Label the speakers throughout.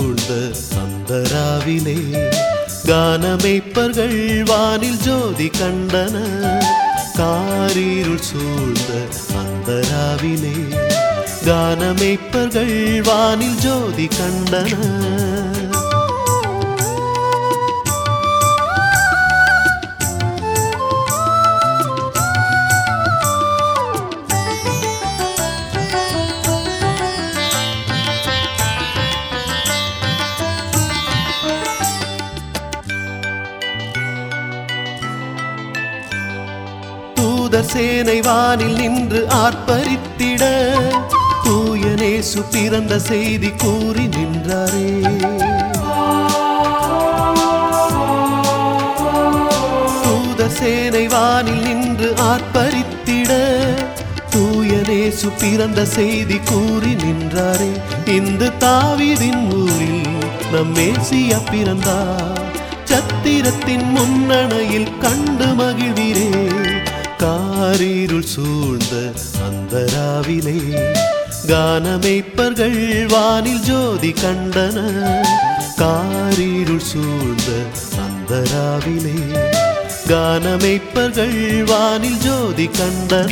Speaker 1: சூழ்ந்த அந்தராவிலே கானமேய்ப்பர்கள் வானில் ஜோதி கண்டன காரீருள் சூழ்ந்த அந்தராவிலே கானமேய்ப்பர்கள் வானில் ஜோதி கண்டன தூதர் சேனை வானில் நின்று ஆர்ப்பரித்திட தூயனேசு பிறந்த செய்தி கூறி நின்றாரே தூதர் சேனை வானில் நின்று ஆர்ப்பரித்திட தூயனேசு பிறந்த செய்தி கூறி நின்றாரே இந்த தாவீதின் ஊரில் நம் மேசியா பிறந்தார் சத்திரத்தின் முன்னணையில் கண்டு மகிழ்வீரே காரீருள் சூழ்ந்த அந்தராவிலே கானமேய்ப்பர்கள் வானில் ஜோதி கண்டன காரீருள் சூழ்ந்த அந்தராவிலே கானமேய்ப்பர்கள் வானில் ஜோதி கண்டன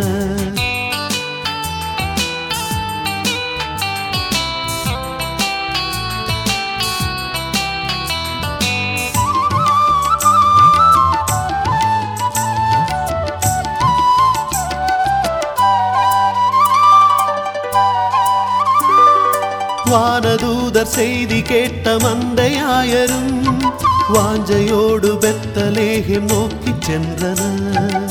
Speaker 1: வானதூதர் செய்தி கேட்ட மந்தையாயரும் வாஞ்சையோடு பெத்தலேகம் நோக்கிச் சென்றனர்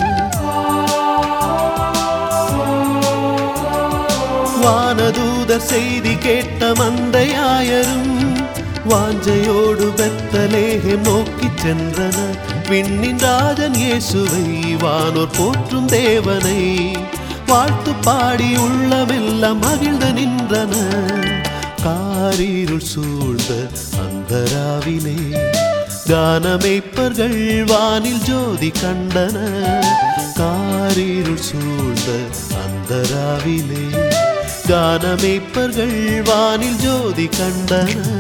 Speaker 1: வானதூதர் செய்தி கேட்ட மந்தையாயரும் வாஞ்சையோடு பெத்தலேகம் நோக்கிச் சென்றனர் விண்ணின் ராஜன் இயேசுவை வானோர் போற்றும் தேவனை வாழ்த்து பாடி உள்ளமெல்லாம் மகிழ்ந்து நின்றன காரீருள் சூழ்ந்த அந்தராவிலே கானமேய்ப்பர்கள் வானில் ஜோதி கண்டன காரீருள் சூழ்ந்த அந்தராவிலே கானமேய்ப்பர்கள் வானில் ஜோதி கண்டன